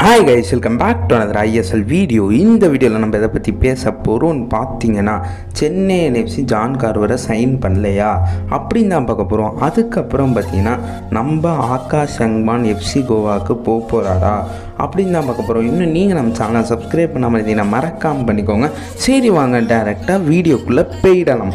hi guys welcome back to another ISL video இந்த வீடியோவில் நம்ம எதை பற்றி பேச போகிறோம்னு பார்த்தீங்கன்னா சென்னை என்எஃப்சி ஜான் கார்வரை சைன் பண்ணலையா அப்படின்னு தான் பார்க்க போகிறோம் அதுக்கப்புறம் பார்த்தீங்கன்னா நம்ம ஆகாஷ் சங்மான் எஃப்சி கோவாவுக்கு போக போகிறாரா அப்படின்னு தான் பார்க்க போகிறோம் இன்னும் நீங்கள் நம்ம சேனலை சப்ஸ்கிரைப் பண்ணாமல் இருந்தீங்கன்னா மறக்காமல் பண்ணிக்கோங்க சரி வாங்க டேரெக்டாக வீடியோக்குள்ளே போயிடலாம்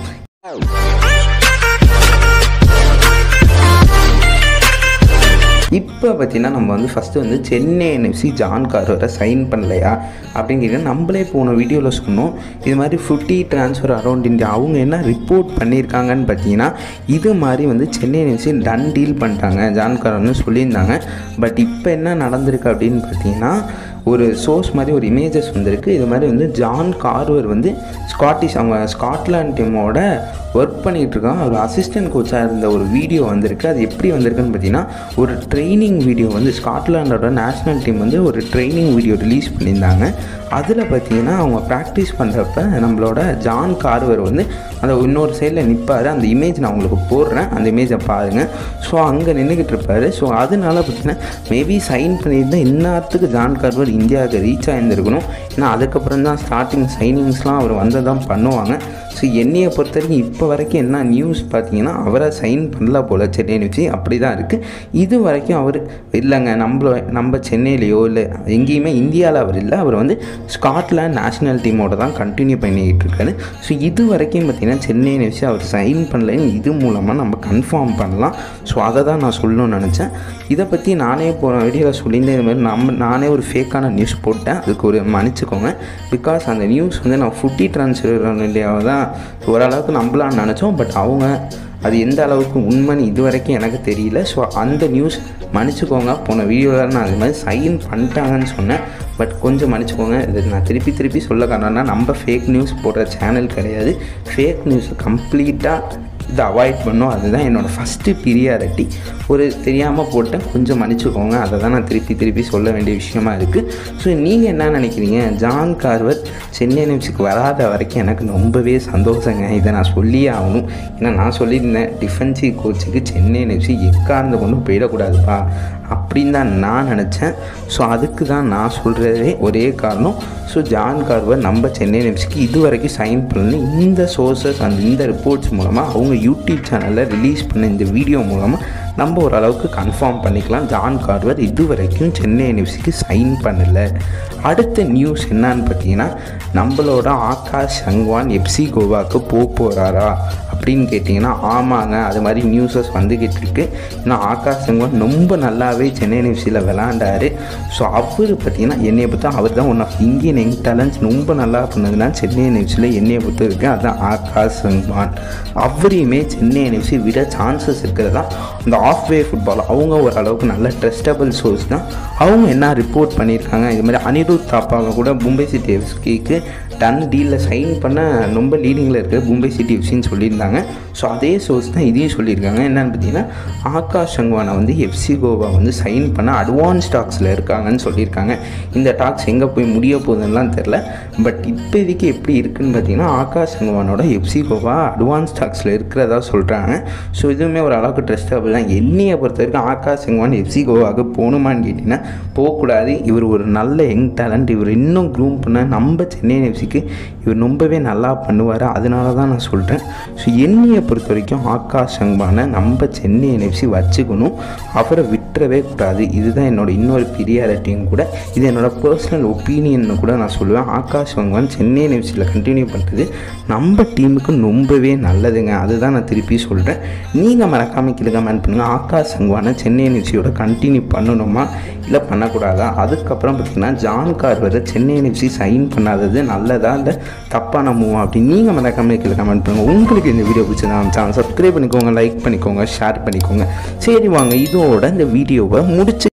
இப்போ பார்த்தீங்கன்னா நம்ம வந்து ஃபஸ்ட்டு வந்து சென்னை என்எஃப்சி ஜான் கார்வரை சைன் பண்ணலையா அப்படின்னு கேட்டீங்கன்னா நம்மளே போன வீடியோவில் சொன்னோம் இது மாதிரி ஃபிஃப்டி ட்ரான்ஸ்ஃபர் அரௌண்ட் இந்தியா அவங்க என்ன ரிப்போர்ட் பண்ணியிருக்காங்கன்னு பார்த்தீங்கன்னா இது மாதிரி வந்து சென்னை என்எஃப்சி டன் டீல் பண்ணிட்டாங்க ஜான் கார்வர்னு சொல்லியிருந்தாங்க பட் இப்போ என்ன நடந்திருக்கு அப்படின்னு பார்த்தீங்கன்னா ஒரு சோர்ஸ் மாதிரி ஒரு இமேஜஸ் வந்திருக்கு இது மாதிரி வந்து ஜான் கார்வர் வந்து ஸ்காட்டிஷ் அவங்க ஸ்காட்லாண்ட் டீமோட ஒர்க் பண்ணிகிட்டு இருக்கான் ஒரு அசிஸ்டன்ட் கோச்சாக இருந்த ஒரு வீடியோ வந்திருக்கு அது எப்படி வந்திருக்குன்னு பார்த்தீங்கன்னா ஒரு ட்ரைனிங் வீடியோ வந்து ஸ்காட்லாண்டோட நேஷ்னல் டீம் வந்து ஒரு ட்ரைனிங் வீடியோ ரிலீஸ் பண்ணியிருந்தாங்க அதில் பார்த்தீங்கன்னா அவங்க ப்ராக்டிஸ் பண்ணுறப்ப நம்மளோட ஜான் கார்வர் வந்து அந்த இன்னொரு சைடில் நிற்பார் அந்த இமேஜ் நான் உங்களுக்கு போடுறேன் அந்த இமேஜை பாருங்கள் ஸோ அங்கே நின்றுக்கிட்டு இருப்பார் ஸோ அதனால பார்த்தீங்கன்னா மேபி சைன் பண்ணியிருந்தால் இந்நேரத்துக்கு ஜான் கார்வர் இந்தியாவுக்கு ரீச் ஆகியிருந்துருக்கணும் ஏன்னா அதுக்கப்புறம் தான் ஸ்டார்டிங் சைனிங்ஸ்லாம் அவர் வந்து தான் பண்ணுவாங்க ஸோ என்னையை பொறுத்த வரைக்கும் இப்போ வரைக்கும் என்ன நியூஸ் பார்த்தீங்கன்னா அவரை சைன் பண்ணல போல் சென்னை வச்சு அப்படி தான் இருக்குது இது வரைக்கும் அவர் இல்லைங்க நம்மள நம்ம சென்னையிலையோ இல்லை எங்கேயுமே இந்தியாவில் அவர் இல்லை அவர் வந்து ஸ்காட்லாண்ட் நேஷனல் டீமோட தான் கண்டினியூ பண்ணிக்கிட்டு இருக்காரு ஸோ இது வரைக்கும் பார்த்தீங்கன்னா சென்னை வச்சு அவர் சைன் பண்ணலன்னு இது மூலமாக நம்ம கன்ஃபார்ம் பண்ணலாம் ஸோ அதை தான் நான் சொல்லணும்னு நினச்சேன் இதை பற்றி நானே போன வீடியோவில் சொல்லியிருந்தேன் இது மாதிரி நம்ம நானே ஒரு ஃபேக்கான நியூஸ் போட்டேன் அதுக்கு ஒரு மன்னிச்சுக்கோங்க பிகாஸ் அந்த நியூஸ் வந்து நான் ஃபுட்டி ட்ரான்ஸ்ஃபர் இந்தியாவை தான் ஓரளவுக்கு நம்பலான்னு நினச்சோம் பட் அவங்க அது எந்த அளவுக்கு உண்மைன்னு இது வரைக்கும் எனக்கு தெரியல ஸோ அந்த நியூஸ் மன்னிச்சுக்கோங்க போன வீடியோவில் நான் அது மாதிரி சைன் பண்ணிட்டாங்கன்னு சொன்னேன் பட் கொஞ்சம் மன்னிச்சுக்கோங்க இது நான் திருப்பி திருப்பி சொல்ல காரணம்னா நம்ம ஃபேக் நியூஸ் போடுற சேனல் கிடையாது ஃபேக் நியூஸை கம்ப்ளீட்டாக இதை அவாய்ட் பண்ணோம் அதுதான் என்னோடய ஃபஸ்ட்டு பிரியாரிட்டி ஒரு தெரியாமல் போட்டேன் கொஞ்சம் மன்னிச்சுக்கோங்க அதை தான் நான் திருப்பி திருப்பி சொல்ல வேண்டிய விஷயமா இருக்குது ஸோ நீங்கள் என்ன நினைக்கிறீங்க ஜான் கார்வர் சென்னை என்எஃப்சிக்கு வராத வரைக்கும் எனக்கு ரொம்பவே சந்தோஷங்க இதை நான் சொல்லியே ஆகணும் ஏன்னா நான் சொல்லியிருந்தேன் டிஃபென்சிவ் கோச்சுக்கு சென்னை என்எஃப்சி எக்கார்ந்து கொண்டு போயிடக்கூடாதுப்பா அப்படின்னு தான் நான் நினச்சேன் ஸோ அதுக்கு தான் நான் சொல்கிறதே ஒரே காரணம் ஸோ ஜான் கார்வர் நம்ம சென்னை என்எஃப்சிக்கு இது வரைக்கும் சைன் பண்ணல இந்த சோர்சஸ் அந்த இந்த ரிப்போர்ட்ஸ் மூலமாக அவங்க யூடியூப் சேனலில் ரிலீஸ் பண்ண இந்த வீடியோ மூலமாக நம்ம ஓரளவுக்கு கன்ஃபார்ம் பண்ணிக்கலாம் ஜான் கார்வர் இது வரைக்கும் சென்னை என்எஃப்சிக்கு சைன் பண்ணலை அடுத்த நியூஸ் என்னன்னு பார்த்தீங்கன்னா நம்மளோட ஆகாஷ் சங்வான் எஃப்சி கோவாவுக்கு போக போகிறாரா அப்படின்னு கேட்டிங்கன்னா ஆமாங்க அது மாதிரி நியூஸஸ் வந்துக்கிட்டு இருக்கு ஏன்னா ஆகாஷ் சங்வான் ரொம்ப நல்லாவே சென்னை என்எஃப்சியில் விளாண்டாரு ஸோ அவர் பார்த்தீங்கன்னா என்னையை பொறுத்த அவர் தான் one of Indian young talents ரொம்ப நல்லா பண்ணதுன்னா சென்னை என்எஃப்சியில் என்னையை பொறுத்த இருக்கு அதுதான் ஆகாஷ் சங்வான் அவரையுமே சென்னை என்எஃப்சி விட சான்சஸ் இருக்கிறதா இந்த ஆஃப் வே ஃபுட்பால் அவங்க ஓரளவுக்கு நல்ல ட்ரஸ்டபிள் சோர்ஸ் தான் அவங்க என்ன ரிப்போர்ட் பண்ணியிருக்காங்க இது மாதிரி அனிருத் தாப்பாவை கூட மும்பை சிட்டி எஃப்சிக்கு டன் டீலில் சைன் பண்ண ரொம்ப லீடிங்கில் இருக்க மும்பை சிட்டி எஃப்சின்னு சொல்லியிருந்தாங்க ஸோ அதே சோர்ஸ் தான் இதையும் சொல்லியிருக்காங்க என்னென்னு பார்த்தீங்கன்னா ஆகாஷ் சங்வானை வந்து எஃப்சி கோவா வந்து சைன் பண்ண அட்வான்ஸ் டாக்ஸில் இருக்காங்கன்னு சொல்லியிருக்காங்க இந்த டாக்ஸ் எங்கே போய் முடிய போகுதுன்னெலாம் தெரில பட் இப்போதைக்கு எப்படி இருக்குன்னு பார்த்தீங்கன்னா ஆகாஷ் சங்வானோட எஃப்சி கோவா அட்வான்ஸ் டாக்ஸில் இருக்கிறதா சொல்கிறாங்க ஸோ இதுவுமே ஒரு அளவுக்கு ட்ரஸ்டபிள் தான் என்னையை பொறுத்த வரைக்கும் ஆகாஷ் சங்வான் எஃப்சி கோவாவுக்கு போகணுமான்னு கேட்டிங்கன்னா போகக்கூடாது இவர் ஒரு நல்ல யங் டேலண்ட் இவர் இன்னும் க்ரூம் பண்ண நம்ம சென்னை எஃப்சிக்கு இவர் ரொம்பவே நல்லா பண்ணுவார் அதனால தான் நான் சொல்கிறேன் ஸோ என்னையை பொறுத்த வரைக்கும் ஆகாஷ் சங்பானை நம்ம சென்னை என்எஃப்சி வச்சுக்கணும் அவரை விட்டுறவே கூடாது இதுதான் என்னோட இன்னொரு பிரியாரிட்டியும் கூட இது என்னோட பர்சனல் ஒப்பீனியன்னு கூட நான் சொல்லுவேன் ஆகாஷ் சங்வான் சென்னை என்எஃப்சியில் கண்டினியூ பண்ணுறது நம்ம டீமுக்கு ரொம்பவே நல்லதுங்க அதுதான் நான் திருப்பி சொல்கிறேன் நீங்கள் மறக்காமல் கீழே கமெண்ட் பண்ணுங்கள் ஆகாஷ் சங்வானை சென்னை என்எஃப்சியோட கண்டினியூ பண்ணணுமா இல்லை பண்ணக்கூடாதா அதுக்கப்புறம் பார்த்திங்கன்னா ஜான் கார்வரை சென்னை என்எஃப்சி சைன் பண்ணாதது நல்லதா இல்லை தப்பான மூவா அப்படின்னு நீங்கள் மறக்காமல் கீழே கமெண்ட் பண்ணுங்கள் உங்களுக்கு இந்த வீடியோ பிடிச்சதா சேனல் சப்ஸ்கிரைப் பண்ணிக்கோங்க லைக் பண்ணிக்கோங்க ஷேர் பண்ணிக்கோங்க சரி வாங்க இதோட இந்த வீடியோவை முடிச்சு